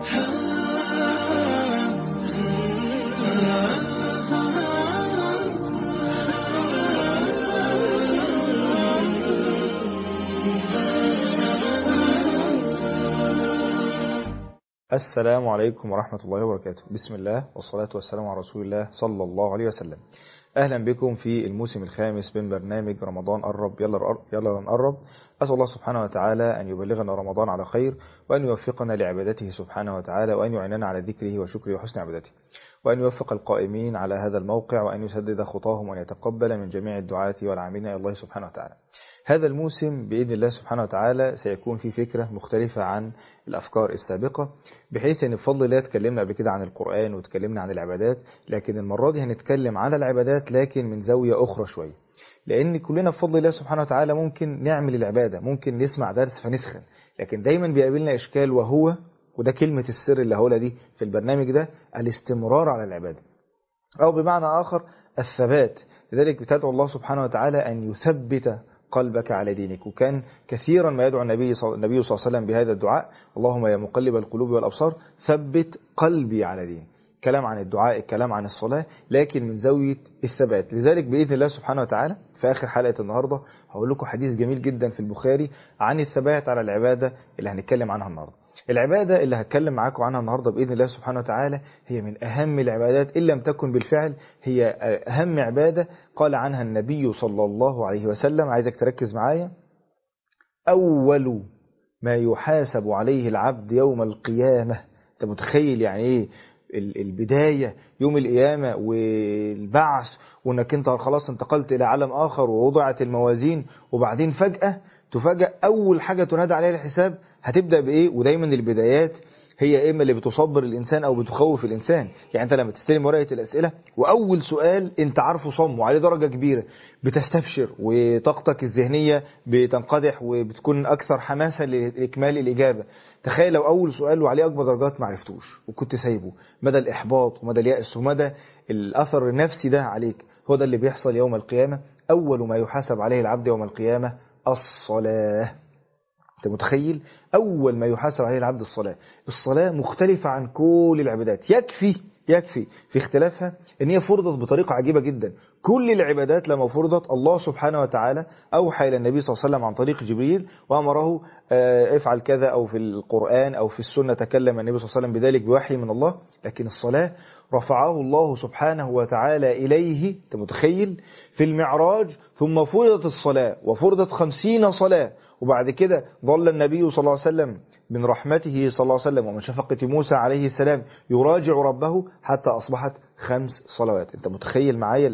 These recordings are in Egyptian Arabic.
السلام عليكم ورحمة الله وبركاته بسم الله والصلاة والسلام على رسول الله صلى الله عليه وسلم أهلا بكم في الموسم الخامس من برنامج رمضان قرب يلا يلا نقرب أسأل الله سبحانه وتعالى أن يبلغنا رمضان على خير وأن يوفقنا لعبادته سبحانه وتعالى وأن يعيننا على ذكره وشكره وحسن عبادته وأن يوفق القائمين على هذا الموقع وأن يسدد خطاهم وأن يتقبل من جميع الدعاة والعاملين إلى الله سبحانه وتعالى هذا الموسم بإذن الله سبحانه وتعالى سيكون فيه فكرة مختلفة عن الأفكار السابقة بحيث أن بفضل الله تكلمنا قبل كده عن القرآن وتكلمنا عن العبادات لكن المرة دي هنتكلم على العبادات لكن من زاوية أخرى شوية لأن كلنا بفضل الله سبحانه وتعالى ممكن نعمل العبادة ممكن نسمع درس فنسخن لكن دايما بيقابلنا إشكال وهو وده كلمة السر اللي هقولها دي في البرنامج ده الاستمرار على العبادة أو بمعنى آخر الثبات لذلك بتدعو الله سبحانه وتعالى أن يثبت قلبك على دينك وكان كثيرا ما يدعو النبي صلى الله عليه وسلم بهذا الدعاء اللهم يا مقلب القلوب والأبصار ثبت قلبي على دينك كلام عن الدعاء الكلام عن الصلاة لكن من زاوية الثبات لذلك بإذن الله سبحانه وتعالى في آخر حلقة النهاردة هقول لكم حديث جميل جدا في البخاري عن الثبات على العبادة اللي هنتكلم عنها النهاردة العبادة اللي هتكلم معاكم عنها النهاردة بإذن الله سبحانه وتعالى هي من أهم العبادات إن لم تكن بالفعل هي أهم عبادة قال عنها النبي صلى الله عليه وسلم عايزك تركز معايا أول ما يحاسب عليه العبد يوم القيامة أنت متخيل يعني إيه البداية يوم القيامة والبعث وانك انت خلاص انتقلت الى عالم اخر ووضعت الموازين وبعدين فجأة تفاجأ اول حاجة تنادى عليها الحساب هتبدأ بايه ودايما البدايات هي اما اللي بتصبر الانسان او بتخوف الانسان يعني انت لما تستلم ورقه الاسئله واول سؤال انت عارفه صم وعليه درجه كبيره بتستبشر وطاقتك الذهنيه بتنقدح وبتكون اكثر حماسه لاكمال الاجابه تخيل لو اول سؤال وعليه اكبر درجات ما عرفتوش وكنت سايبه مدى الاحباط ومدى الياس ومدى الاثر النفسي ده عليك هو ده اللي بيحصل يوم القيامه اول ما يحاسب عليه العبد يوم القيامه الصلاه انت متخيل اول ما يحاسب عليه العبد الصلاه الصلاه مختلفه عن كل العبادات يكفي يكفي في اختلافها ان هي فرضت بطريقه عجيبه جدا كل العبادات لما فرضت الله سبحانه وتعالى اوحى الى النبي صلى الله عليه وسلم عن طريق جبريل وامره افعل كذا او في القران او في السنه تكلم النبي صلى الله عليه وسلم بذلك بوحي من الله لكن الصلاه رفعه الله سبحانه وتعالى إليه أنت متخيل في المعراج ثم فرضت الصلاة وفرضت خمسين صلاة وبعد كده ظل النبي صلى الله عليه وسلم من رحمته صلى الله عليه وسلم ومن شفقة موسى عليه السلام يراجع ربه حتى أصبحت خمس صلوات أنت متخيل معايا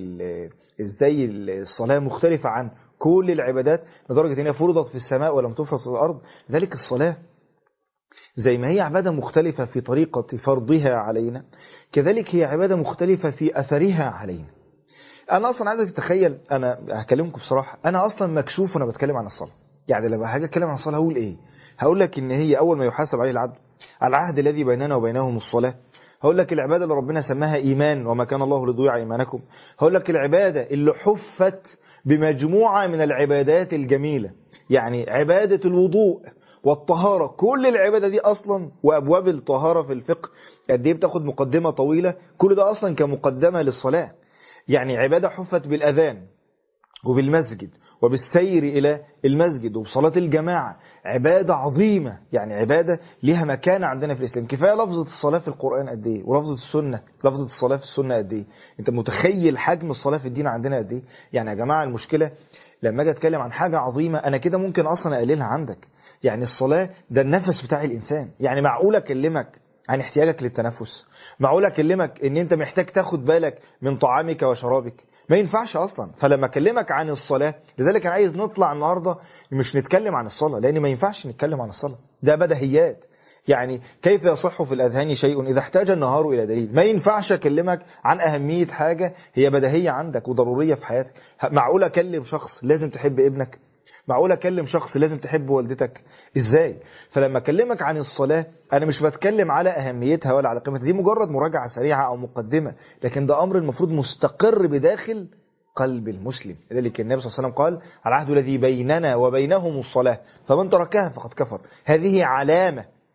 إزاي الصلاة مختلفة عن كل العبادات لدرجة أنها فرضت في السماء ولم تفرض في الأرض ذلك الصلاة زي ما هي عبادة مختلفة في طريقة فرضها علينا كذلك هي عبادة مختلفة في أثرها علينا أنا أصلا عايزك تتخيل أنا هكلمكم بصراحة أنا أصلا مكسوف وأنا بتكلم عن الصلاة يعني لما هاجي أتكلم عن الصلاة هقول إيه هقول لك إن هي أول ما يحاسب عليه العبد العهد الذي بيننا وبينهم الصلاة هقول لك العبادة اللي ربنا سماها إيمان وما كان الله لضيع إيمانكم هقول لك العبادة اللي حفت بمجموعة من العبادات الجميلة يعني عبادة الوضوء والطهارة كل العبادة دي أصلا وأبواب الطهارة في الفقه قد ايه بتاخد مقدمة طويلة كل ده أصلا كمقدمة للصلاة يعني عبادة حفت بالأذان وبالمسجد وبالسير إلى المسجد وبصلاة الجماعة عبادة عظيمة يعني عبادة لها مكان عندنا في الإسلام كفاية لفظة الصلاة في القرآن قد إيه ولفظة السنة لفظة الصلاة في السنة قد إيه أنت متخيل حجم الصلاة في الدين عندنا قد إيه يعني يا جماعة المشكلة لما أجي أتكلم عن حاجة عظيمة أنا كده ممكن أصلا أقللها عندك يعني الصلاة ده النفس بتاع الإنسان يعني معقول أكلمك عن احتياجك للتنفس معقول أكلمك ان انت محتاج تاخد بالك من طعامك وشرابك ما ينفعش اصلا فلما اكلمك عن الصلاة لذلك انا عايز نطلع النهاردة مش نتكلم عن الصلاة لان ما ينفعش نتكلم عن الصلاة ده بدهيات يعني كيف يصح في الأذهان شيء إذا احتاج النهار إلى دليل ما ينفعش أكلمك عن أهمية حاجة هي بدهية عندك وضرورية في حياتك معقول أكلم شخص لازم تحب ابنك معقول اكلم شخص لازم تحب والدتك ازاي فلما اكلمك عن الصلاه انا مش بتكلم على اهميتها ولا على قيمتها دي مجرد مراجعه سريعه او مقدمه لكن ده امر المفروض مستقر بداخل قلب المسلم لذلك النبي صلى الله عليه وسلم قال العهد الذي بيننا وبينهم الصلاه فمن تركها فقد كفر هذه علامه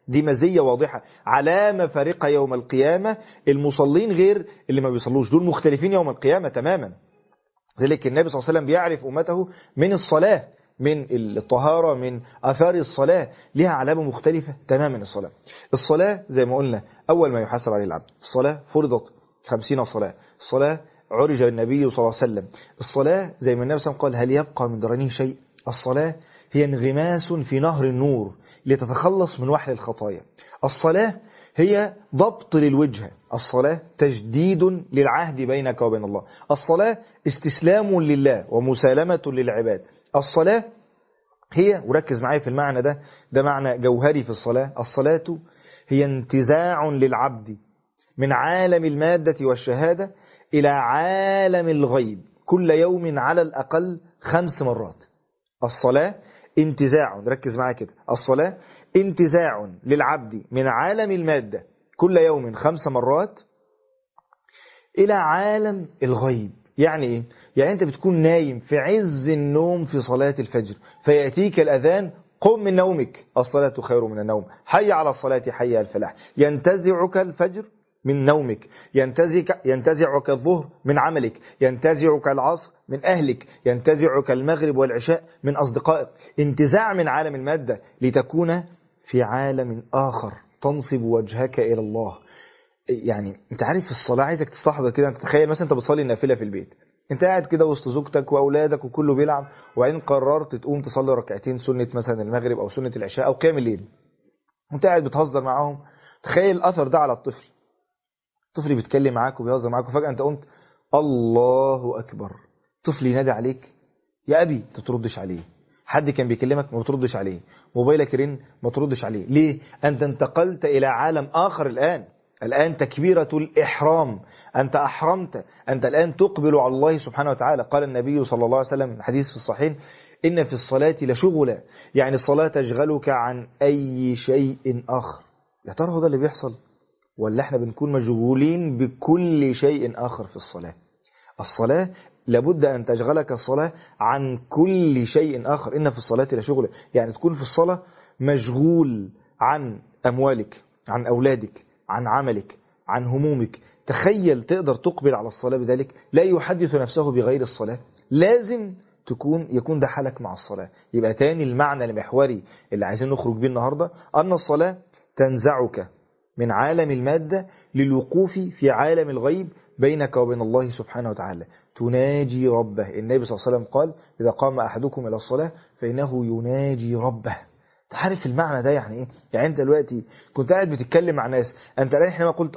دي مزية واضحة علامة فارقة يوم القيامة المصلين غير اللي ما بيصلوش دول مختلفين يوم القيامة تماما ذلك النبي صلى الله عليه وسلم بيعرف أمته من الصلاة من الطهارة من أثار الصلاة لها علامة مختلفة تماما الصلاة الصلاة زي ما قلنا أول ما يحاسب عليه العبد الصلاة فرضت خمسين صلاة الصلاة عرج النبي صلى الله عليه وسلم الصلاة زي ما النبي صلى الله عليه وسلم قال هل يبقى من درنيه شيء الصلاة هي انغماس في نهر النور لتتخلص من وحل الخطايا الصلاة هي ضبط للوجهة الصلاة تجديد للعهد بينك وبين الله الصلاة استسلام لله ومسالمة للعباد الصلاة هي وركز معايا في المعنى ده ده معنى جوهري في الصلاة الصلاة هي انتزاع للعبد من عالم المادة والشهادة إلى عالم الغيب كل يوم على الأقل خمس مرات الصلاة انتزاع ركز معايا كده الصلاة انتزاع للعبد من عالم المادة كل يوم خمس مرات إلى عالم الغيب يعني إيه؟ يعني أنت بتكون نايم في عز النوم في صلاة الفجر فيأتيك الأذان قم من نومك الصلاة خير من النوم حي على الصلاة حي على الفلاح ينتزعك الفجر من نومك ينتزعك, ينتزعك الظهر من عملك ينتزعك العصر من أهلك ينتزعك المغرب والعشاء من أصدقائك انتزاع من عالم المادة لتكون في عالم آخر تنصب وجهك إلى الله يعني انت عارف في الصلاة عايزك تستحضر كده انت تخيل مثلا انت بتصلي النافلة في البيت انت قاعد كده وسط زوجتك واولادك وكله بيلعب وبعدين قررت تقوم تصلي ركعتين سنة مثلا المغرب او سنة العشاء او قيام الليل وانت قاعد بتهزر معاهم تخيل الاثر ده على الطفل الطفل بيتكلم معاك وبيهزر معاك وفجأة انت قمت الله اكبر طفل ينادي عليك يا ابي تتردش عليه حد كان بيكلمك ما بتردش عليه موبايلك يرن ما تردش عليه ليه انت انتقلت الى عالم اخر الان الآن تكبيرة الإحرام أنت أحرمت أنت الآن تقبل على الله سبحانه وتعالى قال النبي صلى الله عليه وسلم الحديث في الصحيح إن في الصلاة لشغلا يعني الصلاة تشغلك عن أي شيء آخر يا ترى هو ده اللي بيحصل ولا احنا بنكون مشغولين بكل شيء آخر في الصلاة الصلاة لابد أن تشغلك الصلاة عن كل شيء آخر إن في الصلاة لشغلا يعني تكون في الصلاة مشغول عن أموالك عن أولادك عن عملك عن همومك تخيل تقدر تقبل على الصلاة بذلك لا يحدث نفسه بغير الصلاة لازم تكون يكون ده حالك مع الصلاة يبقى تاني المعنى المحوري اللي عايزين نخرج بيه النهاردة أن الصلاة تنزعك من عالم المادة للوقوف في عالم الغيب بينك وبين الله سبحانه وتعالى تناجي ربه النبي صلى الله عليه وسلم قال إذا قام أحدكم إلى الصلاة فإنه يناجي ربه تعرف المعنى ده يعني ايه يعني انت دلوقتي كنت قاعد بتتكلم مع ناس انت الان حينما قلت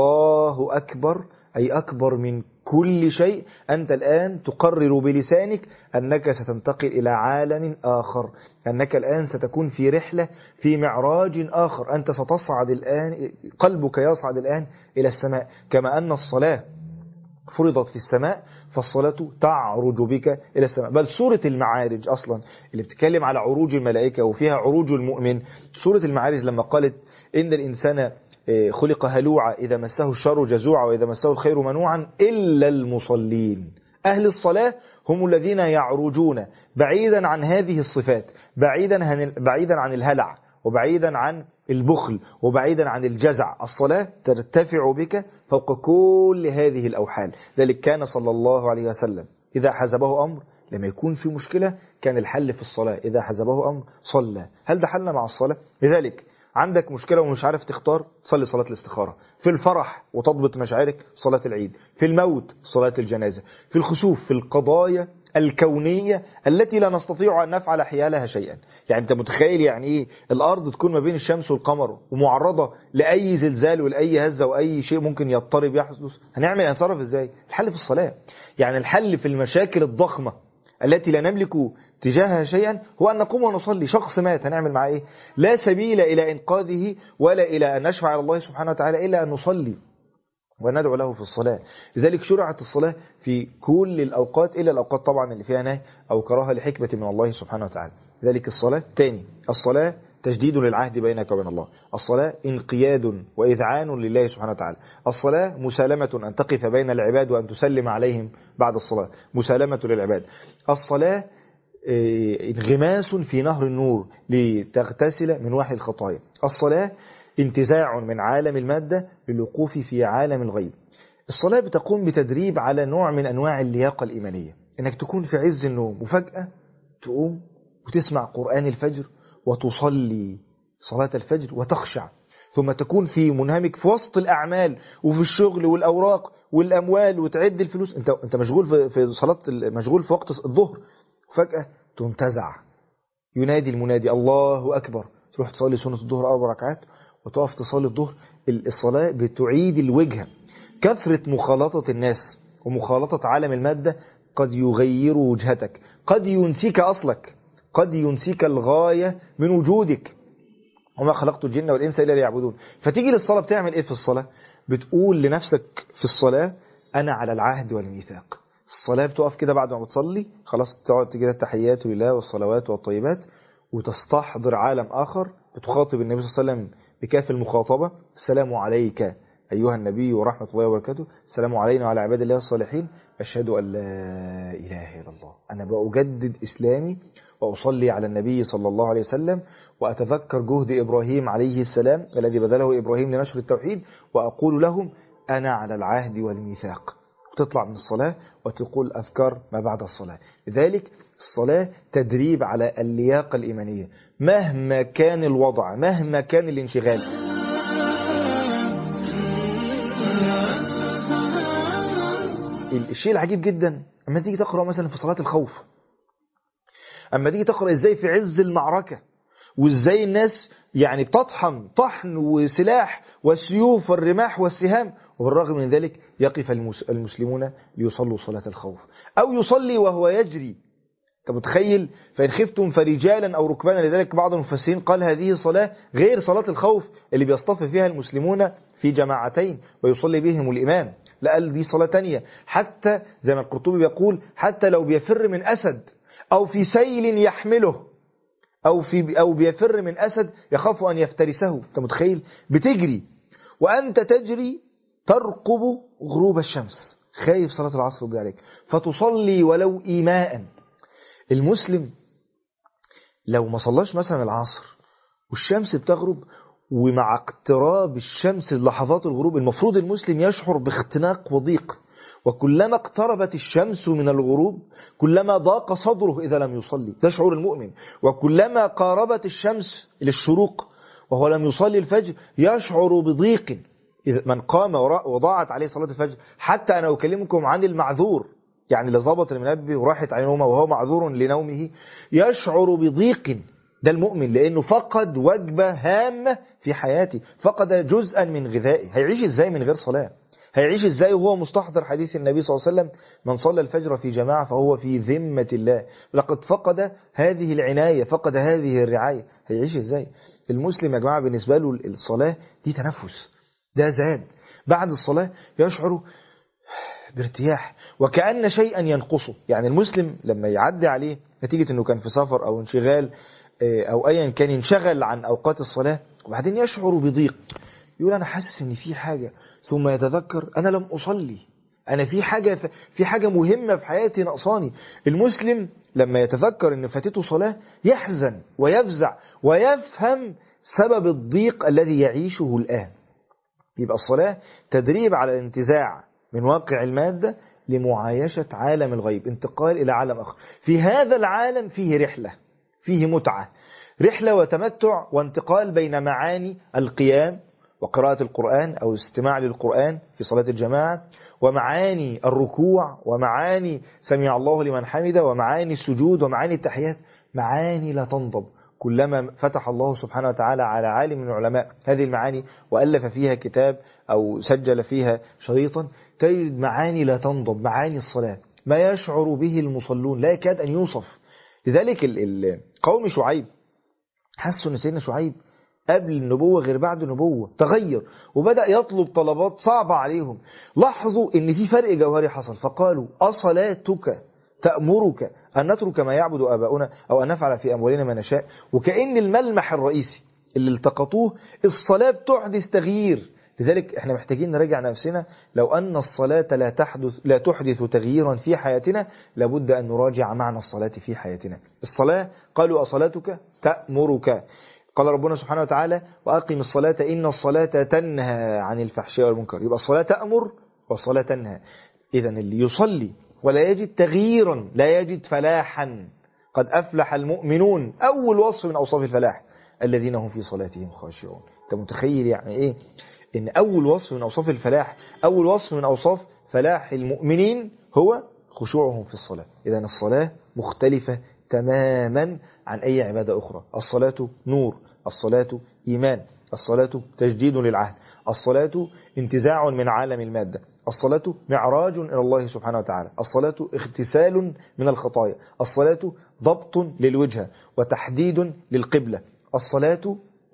الله اكبر اي اكبر من كل شيء انت الان تقرر بلسانك انك ستنتقل الى عالم اخر انك الان ستكون في رحله في معراج اخر انت ستصعد الان قلبك يصعد الان الى السماء كما ان الصلاه فرضت في السماء فالصلاة تعرج بك إلى السماء بل سورة المعارج أصلا اللي بتتكلم على عروج الملائكة وفيها عروج المؤمن سورة المعارج لما قالت إن الإنسان خلق هلوعا إذا مسه الشر جزوعا وإذا مسه الخير منوعا إلا المصلين أهل الصلاة هم الذين يعرجون بعيدا عن هذه الصفات بعيدا عن, بعيدا عن الهلع وبعيدا عن البخل وبعيدا عن الجزع الصلاة ترتفع بك فوق كل هذه الأوحال ذلك كان صلى الله عليه وسلم إذا حزبه أمر لما يكون في مشكلة كان الحل في الصلاة إذا حزبه أمر صلى هل ده حلنا مع الصلاة لذلك عندك مشكلة ومش عارف تختار صلي صلاة الاستخارة في الفرح وتضبط مشاعرك صلاة العيد في الموت صلاة الجنازة في الخسوف في القضايا الكونية التي لا نستطيع أن نفعل حيالها شيئا يعني أنت متخيل يعني إيه الأرض تكون ما بين الشمس والقمر ومعرضة لأي زلزال ولأي هزة وأي شيء ممكن يضطرب يحدث هنعمل هنتصرف إزاي الحل في الصلاة يعني الحل في المشاكل الضخمة التي لا نملك تجاهها شيئا هو أن نقوم ونصلي شخص مات هنعمل معاه إيه لا سبيل إلى إنقاذه ولا إلى أن نشفع على الله سبحانه وتعالى إلا أن نصلي وندعو له في الصلاة لذلك شرعت الصلاة في كل الأوقات إلا الأوقات طبعا اللي فيها نهي أو كراهة لحكمة من الله سبحانه وتعالى ذلك الصلاة تاني الصلاة تجديد للعهد بينك وبين الله الصلاة انقياد وإذعان لله سبحانه وتعالى الصلاة مسالمة أن تقف بين العباد وأن تسلم عليهم بعد الصلاة مسالمة للعباد الصلاة إيه، انغماس في نهر النور لتغتسل من وحي الخطايا الصلاة انتزاع من عالم المادة للوقوف في عالم الغيب الصلاة بتقوم بتدريب على نوع من أنواع اللياقة الإيمانية إنك تكون في عز النوم وفجأة تقوم وتسمع قرآن الفجر وتصلي صلاة الفجر وتخشع ثم تكون في منهمك في وسط الأعمال وفي الشغل والأوراق والأموال وتعد الفلوس أنت أنت مشغول في في صلاة مشغول في وقت الظهر وفجأة تنتزع ينادي المنادي الله أكبر تروح تصلي سنة الظهر أربع ركعات وتقف تصلي الظهر الصلاة بتعيد الوجهة كثرة مخالطة الناس ومخالطة عالم المادة قد يغير وجهتك قد ينسيك أصلك قد ينسيك الغاية من وجودك وما خلقت الجن والإنس إلا ليعبدون فتيجي للصلاة بتعمل إيه في الصلاة بتقول لنفسك في الصلاة أنا على العهد والميثاق الصلاة بتقف كده بعد ما بتصلي خلاص تقعد كده التحيات لله والصلوات والطيبات وتستحضر عالم آخر بتخاطب النبي صلى الله عليه وسلم بكاف المخاطبة السلام عليك أيها النبي ورحمة الله وبركاته السلام علينا وعلى عباد الله الصالحين أشهد أن لا إله إلا الله أنا بأجدد إسلامي وأصلي على النبي صلى الله عليه وسلم وأتذكر جهد إبراهيم عليه السلام الذي بذله إبراهيم لنشر التوحيد وأقول لهم أنا على العهد والميثاق وتطلع من الصلاة وتقول أذكار ما بعد الصلاة لذلك الصلاة تدريب على اللياقة الإيمانية مهما كان الوضع مهما كان الانشغال الشيء العجيب جدا اما تيجي تقرأ مثلا في صلاة الخوف اما تيجي تقرأ ازاي في عز المعركة وازاي الناس يعني بتطحن طحن وسلاح والسيوف والرماح والسهام وبالرغم من ذلك يقف المسلمون ليصلوا صلاة الخوف أو يصلي وهو يجري انت متخيل فإن خفتم فرجالا أو ركبانا لذلك بعض المفسرين قال هذه صلاة غير صلاة الخوف اللي بيصطف فيها المسلمون في جماعتين ويصلي بهم الإمام لا قال دي صلاة تانية حتى زي ما القرطبي بيقول حتى لو بيفر من أسد أو في سيل يحمله أو, في أو بيفر من أسد يخاف أن يفترسه أنت متخيل بتجري وأنت تجري ترقب غروب الشمس خايف صلاة العصر تضيع عليك فتصلي ولو إيماء المسلم لو ما صلاش مثلا العصر والشمس بتغرب ومع اقتراب الشمس لحظات الغروب المفروض المسلم يشعر باختناق وضيق وكلما اقتربت الشمس من الغروب كلما ضاق صدره إذا لم يصلي ده شعور المؤمن وكلما قاربت الشمس للشروق وهو لم يصلي الفجر يشعر بضيق إذا من قام وضاعت عليه صلاة الفجر حتى أنا أكلمكم عن المعذور يعني اللي ظبط المنبه وراحت عليه نومه وهو معذور لنومه يشعر بضيق ده المؤمن لأنه فقد وجبة هامة في حياته فقد جزءا من غذائه هيعيش ازاي من غير صلاة هيعيش ازاي وهو مستحضر حديث النبي صلى الله عليه وسلم من صلى الفجر في جماعة فهو في ذمة الله لقد فقد هذه العناية فقد هذه الرعاية هيعيش ازاي المسلم يا جماعة بالنسبة له الصلاة دي تنفس ده زاد بعد الصلاة يشعر بارتياح وكأن شيئا ينقصه يعني المسلم لما يعدي عليه نتيجة انه كان في سفر او انشغال او ايا كان ينشغل عن اوقات الصلاة وبعدين يشعر بضيق يقول انا حاسس ان في حاجة ثم يتذكر انا لم اصلي انا في حاجة في حاجة مهمة في حياتي نقصاني المسلم لما يتذكر ان فاتته صلاة يحزن ويفزع ويفهم سبب الضيق الذي يعيشه الآن يبقى الصلاة تدريب على الانتزاع من واقع المادة لمعايشة عالم الغيب انتقال إلى عالم آخر في هذا العالم فيه رحلة فيه متعة رحلة وتمتع وانتقال بين معاني القيام وقراءة القرآن أو الاستماع للقرآن في صلاة الجماعة ومعاني الركوع ومعاني سمع الله لمن حمده ومعاني السجود ومعاني التحيات معاني لا تنضب كلما فتح الله سبحانه وتعالى على عالم من علماء هذه المعاني وألف فيها كتاب أو سجل فيها شريطا تجد معاني لا تنضب معاني الصلاة ما يشعر به المصلون لا يكاد أن يوصف لذلك قوم شعيب حسوا أن سيدنا شعيب قبل النبوة غير بعد النبوة تغير وبدأ يطلب طلبات صعبة عليهم لاحظوا ان في فرق جوهري حصل فقالوا أصلاتك تأمرك أن نترك ما يعبد آباؤنا أو أن نفعل في أموالنا ما نشاء وكأن الملمح الرئيسي اللي التقطوه الصلاة بتحدث تغيير لذلك احنا محتاجين نراجع نفسنا لو أن الصلاة لا تحدث لا تحدث تغييرا في حياتنا لابد أن نراجع معنى الصلاة في حياتنا الصلاة قالوا أصلاتك تأمرك قال ربنا سبحانه وتعالى وأقم الصلاة إن الصلاة تنهى عن الفحشاء والمنكر يبقى الصلاة تأمر والصلاة تنهى إذا اللي يصلي ولا يجد تغييرا لا يجد فلاحا قد أفلح المؤمنون أول وصف من أوصاف الفلاح الذين هم في صلاتهم خاشعون أنت متخيل يعني إيه إن أول وصف من أوصاف الفلاح أول وصف من أوصاف فلاح المؤمنين هو خشوعهم في الصلاة إذا الصلاة مختلفة تماما عن أي عبادة أخرى الصلاة نور الصلاة إيمان الصلاة تجديد للعهد الصلاة انتزاع من عالم المادة الصلاة معراج إلى الله سبحانه وتعالى الصلاة اغتسال من الخطايا الصلاة ضبط للوجهة وتحديد للقبلة الصلاة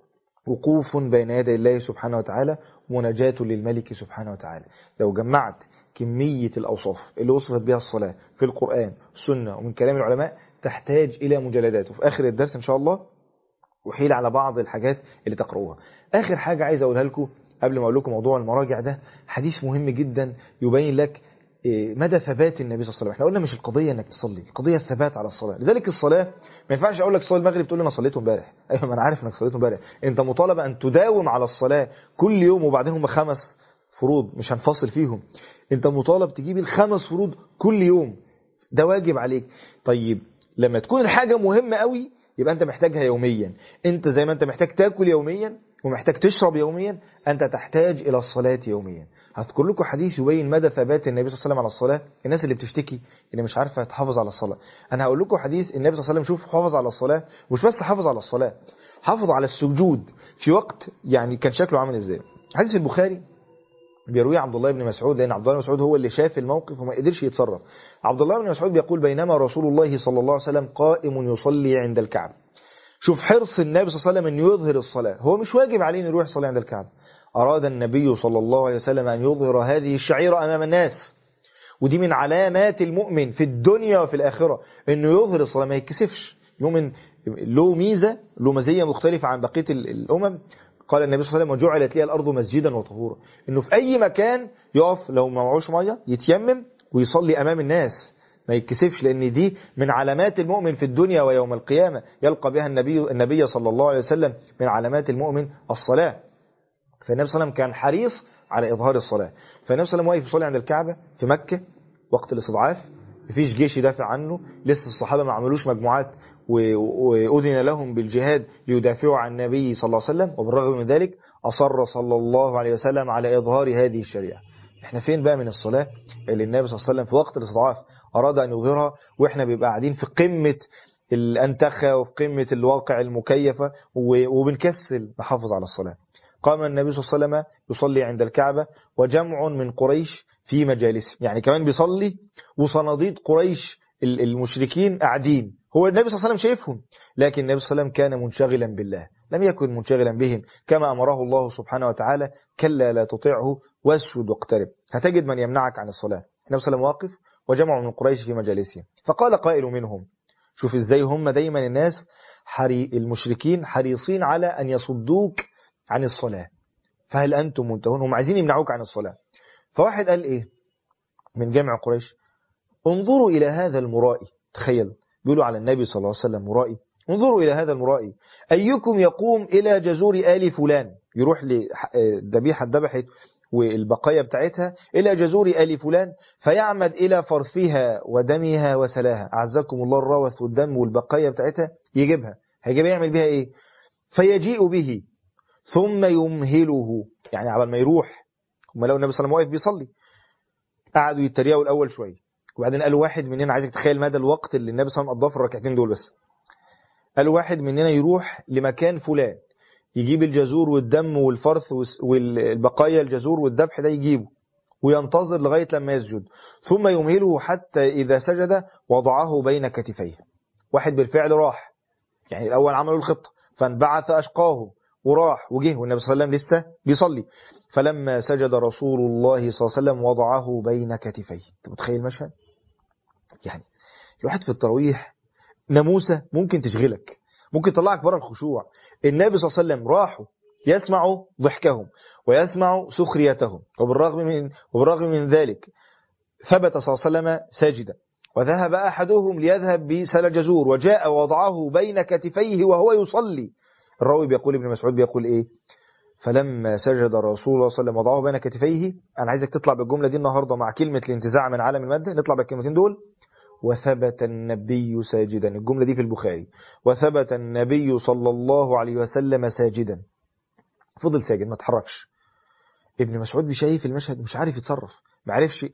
وقوف بين يدي الله سبحانه وتعالى مناجاة للملك سبحانه وتعالى لو جمعت كمية الأوصاف اللي وصفت بها الصلاة في القرآن السنة ومن كلام العلماء تحتاج إلى مجلدات وفي آخر الدرس إن شاء الله وحيل على بعض الحاجات اللي تقرؤوها آخر حاجة عايز أقولها لكم قبل ما أقول لكم موضوع المراجع ده حديث مهم جدا يبين لك مدى ثبات النبي صلى الله عليه وسلم احنا قلنا مش القضية انك تصلي القضية الثبات على الصلاة لذلك الصلاة ما ينفعش اقول لك صلي المغرب تقول لي انا صليته امبارح ايوه ما انا عارف انك صليته امبارح انت مطالب ان تداوم على الصلاة كل يوم وبعدين هم خمس فروض مش هنفصل فيهم انت مطالب تجيب الخمس فروض كل يوم ده واجب عليك طيب لما تكون الحاجة مهمة قوي يبقى انت محتاجها يوميا انت زي ما انت محتاج تاكل يوميا ومحتاج تشرب يوميا انت تحتاج الى الصلاة يوميا هذكر لكم حديث يبين مدى ثبات النبي صلى الله عليه وسلم على الصلاة الناس اللي بتشتكي اللي مش عارفة تحافظ على الصلاة انا هقول لكم حديث النبي صلى الله عليه وسلم شوف حافظ على الصلاة مش بس حافظ على الصلاة حافظ على السجود في وقت يعني كان شكله عامل ازاي حديث البخاري بيرويه عبد الله بن مسعود لان عبد الله بن مسعود هو اللي شاف الموقف وما قدرش يتصرف عبد الله بن مسعود بيقول بينما رسول الله صلى الله عليه وسلم قائم يصلي عند الكعبة شوف حرص النبي صلى الله عليه وسلم أن يظهر الصلاة هو مش واجب عليه أن يروح يصلي عند الكعبة أراد النبي صلى الله عليه وسلم أن يظهر هذه الشعيرة أمام الناس ودي من علامات المؤمن في الدنيا وفي الآخرة أنه يظهر الصلاة ما يتكسفش المؤمن له ميزة له مزية مختلفة عن بقية الأمم قال النبي صلى الله عليه وسلم وجعلت لي الأرض مسجدا وطهورا أنه في أي مكان يقف لو ما معهوش مية يتيمم ويصلي أمام الناس ما يتكسفش لأن دي من علامات المؤمن في الدنيا ويوم القيامة يلقى بها النبي النبي صلى الله عليه وسلم من علامات المؤمن الصلاة فالنبي صلى الله عليه وسلم كان حريص على إظهار الصلاة فالنبي صلى الله عليه وسلم واقف يصلي عند الكعبة في مكة وقت الاستضعاف مفيش جيش يدافع عنه لسه الصحابة ما عملوش مجموعات وأذن لهم بالجهاد ليدافعوا عن النبي صلى الله عليه وسلم وبالرغم من ذلك أصر صلى الله عليه وسلم على إظهار هذه الشريعة احنا فين بقى من الصلاة اللي النبي صلى الله عليه وسلم في وقت الاستضعاف أراد أن يظهرها وإحنا بيبقى قاعدين في قمة الأنتخة وفي قمة الواقع المكيفة وبنكسل نحافظ على الصلاة قام النبي صلى الله عليه وسلم يصلي عند الكعبة وجمع من قريش في مجالسه يعني كمان بيصلي وصناديد قريش المشركين قاعدين هو النبي صلى الله عليه وسلم شايفهم لكن النبي صلى الله عليه وسلم كان منشغلا بالله لم يكن منشغلا بهم كما أمره الله سبحانه وتعالى كلا لا تطيعه واسجد واقترب هتجد من يمنعك عن الصلاة النبي صلى الله عليه وسلم واقف وجمع من قريش في مجالسهم فقال قائل منهم شوف ازاي هم دايما الناس حري المشركين حريصين على أن يصدوك عن الصلاة فهل أنتم منتهون هم عايزين يمنعوك عن الصلاة فواحد قال إيه من جامع قريش انظروا إلى هذا المرائي تخيل بيقولوا على النبي صلى الله عليه وسلم مرائي انظروا إلى هذا المرائي أيكم يقوم إلى جزور آل فلان يروح لذبيحة ذبحت والبقايا بتاعتها إلى جزور آل فلان فيعمد إلى فرثها ودمها وسلاها أعزكم الله الروث والدم والبقايا بتاعتها يجيبها هيجيبها يعمل بها إيه فيجيء به ثم يمهله يعني عبال ما يروح هم لو النبي صلى الله عليه وسلم واقف بيصلي قعدوا يتريقوا الأول شوية وبعدين قالوا واحد مننا عايزك تخيل مدى الوقت اللي النبي صلى الله عليه وسلم قضاه في الركعتين دول بس قالوا واحد مننا يروح لمكان فلان يجيب الجزور والدم والفرث والبقايا الجزور والذبح ده يجيبه وينتظر لغاية لما يسجد ثم يمهله حتى إذا سجد وضعه بين كتفيه واحد بالفعل راح يعني الأول عملوا الخطة فانبعث أشقاه وراح وجه والنبي صلى الله عليه وسلم لسه بيصلي فلما سجد رسول الله صلى الله عليه وسلم وضعه بين كتفيه انت متخيل المشهد يعني الواحد في التراويح ناموسة ممكن تشغلك ممكن تطلعك بره الخشوع النبي صلى الله عليه وسلم راحوا يسمع ضحكهم ويسمع سخريتهم وبالرغم من, وبالرغم من ذلك ثبت صلى الله عليه وسلم ساجدا وذهب أحدهم ليذهب بسل جزور وجاء وضعه بين كتفيه وهو يصلي الراوي بيقول ابن مسعود بيقول إيه فلما سجد رسول الله صلى الله عليه وسلم وضعه بين كتفيه أنا عايزك تطلع بالجملة دي النهاردة مع كلمة الانتزاع من عالم المادة نطلع بالكلمتين دول وثبت النبي ساجدا الجملة دي في البخاري وثبت النبي صلى الله عليه وسلم ساجدا فضل ساجد ما تحركش ابن مسعود شايف المشهد مش عارف يتصرف ما عرفش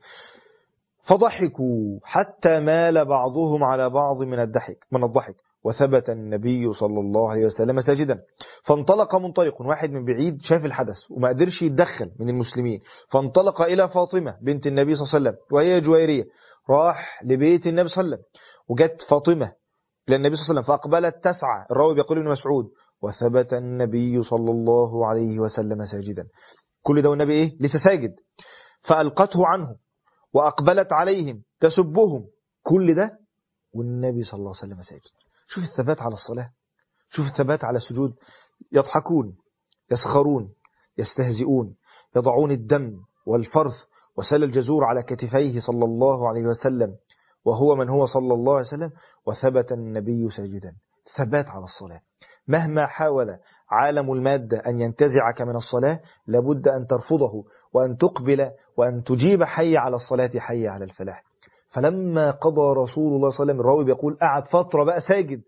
فضحكوا حتى مال بعضهم على بعض من الضحك من الضحك وثبت النبي صلى الله عليه وسلم ساجدا فانطلق منطلق واحد من بعيد شاف الحدث وما قدرش يتدخل من المسلمين فانطلق إلى فاطمة بنت النبي صلى الله عليه وسلم وهي جويرية راح لبيت النبي صلى الله عليه وسلم وجت فاطمة إلى النبي صلى الله عليه وسلم فأقبلت تسعى الراوي بيقول ابن مسعود وثبت النبي صلى الله عليه وسلم ساجدا كل ده والنبي إيه لسه ساجد فألقته عنه وأقبلت عليهم تسبهم كل ده والنبي صلى الله عليه وسلم ساجد شوف الثبات على الصلاة شوف الثبات على السجود يضحكون يسخرون يستهزئون يضعون الدم والفرث وسل الجزور على كتفيه صلى الله عليه وسلم وهو من هو صلى الله عليه وسلم وثبت النبي ساجدا ثبات على الصلاة مهما حاول عالم المادة أن ينتزعك من الصلاة لابد أن ترفضه وأن تقبل وأن تجيب حي على الصلاة حي على الفلاح فلما قضى رسول الله صلى الله عليه وسلم الراوي بيقول قعد فترة بقى ساجد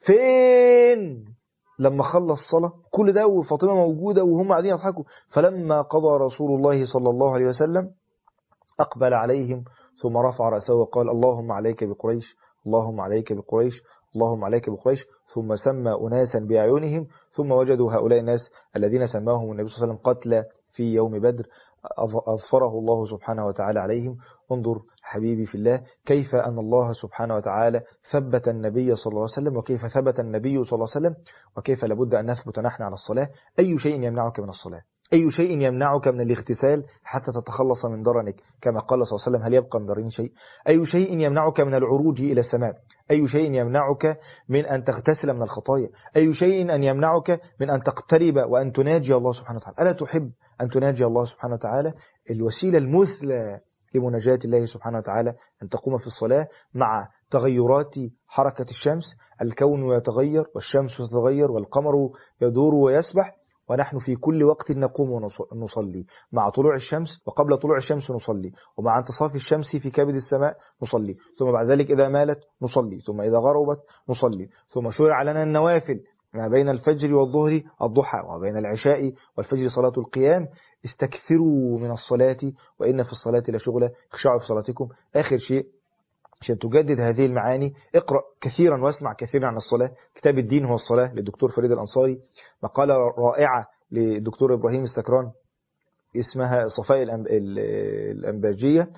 فين لما خلص الصلاة كل ده وفاطمة موجودة وهم قاعدين يضحكوا فلما قضى رسول الله صلى الله عليه وسلم أقبل عليهم ثم رفع رأسه وقال اللهم عليك بقريش اللهم عليك بقريش اللهم عليك بقريش ثم سمى أناسا بأعينهم ثم وجدوا هؤلاء الناس الذين سماهم النبي صلى الله عليه وسلم قتلى في يوم بدر أظفره الله سبحانه وتعالى عليهم انظر حبيبي في الله كيف أن الله سبحانه وتعالى ثبت النبي صلى الله عليه وسلم وكيف ثبت النبي صلى الله عليه وسلم وكيف لابد أن نثبت نحن على الصلاة أي شيء يمنعك من الصلاة أي شيء يمنعك من الاغتسال حتى تتخلص من درنك كما قال صلى الله عليه وسلم هل يبقى من درين شيء أي شيء يمنعك من العروج إلى السماء أي شيء يمنعك من أن تغتسل من الخطايا أي شيء أن يمنعك من أن تقترب وأن تناجي الله سبحانه وتعالى ألا تحب أن تناجي الله سبحانه وتعالى الوسيلة المثلى لمناجاة الله سبحانه وتعالى أن تقوم في الصلاة مع تغيرات حركة الشمس الكون يتغير والشمس تتغير والقمر يدور ويسبح ونحن في كل وقت نقوم ونصلي مع طلوع الشمس وقبل طلوع الشمس نصلي ومع انتصاف الشمس في كبد السماء نصلي ثم بعد ذلك إذا مالت نصلي ثم إذا غربت نصلي ثم شرع لنا النوافل ما بين الفجر والظهر الضحى وبين العشاء والفجر صلاة القيام استكثروا من الصلاة وإن في الصلاة لشغلة اخشعوا في صلاتكم آخر شيء عشان تجدد هذه المعاني اقرأ كثيرا واسمع كثيرا عن الصلاة كتاب الدين هو الصلاة للدكتور فريد الأنصاري مقالة رائعة للدكتور إبراهيم السكران اسمها صفاء الأنباجية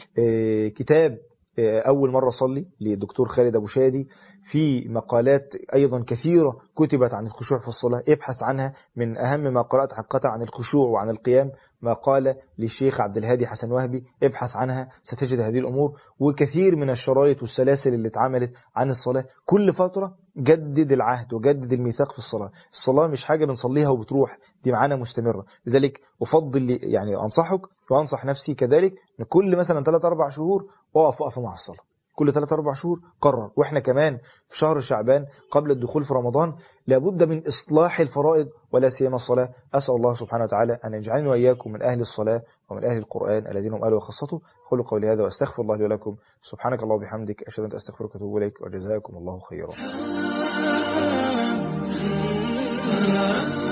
كتاب أول مرة صلي للدكتور خالد أبو شادي في مقالات أيضا كثيرة كتبت عن الخشوع في الصلاة ابحث عنها من أهم ما قرأت حقيقة عن الخشوع وعن القيام ما قال للشيخ عبد الهادي حسن وهبي ابحث عنها ستجد هذه الأمور وكثير من الشرايط والسلاسل اللي اتعملت عن الصلاة كل فترة جدد العهد وجدد الميثاق في الصلاة الصلاة مش حاجة بنصليها وبتروح دي معانا مستمرة لذلك أفضل يعني أنصحك وأنصح نفسي كذلك ان كل مثلا 3-4 شهور أقف وقفة مع الصلاة كل 3 4 شهور قرر واحنا كمان في شهر شعبان قبل الدخول في رمضان لابد من اصلاح الفرائض ولا سيما الصلاه اسال الله سبحانه وتعالى ان يجعلني واياكم من اهل الصلاه ومن اهل القران الذين هم اهله وخاصته قولوا قولي هذا واستغفر الله لي ولكم سبحانك اللهم وبحمدك اشهد ان لا استغفرك واتوب اليك وجزاكم الله خيرا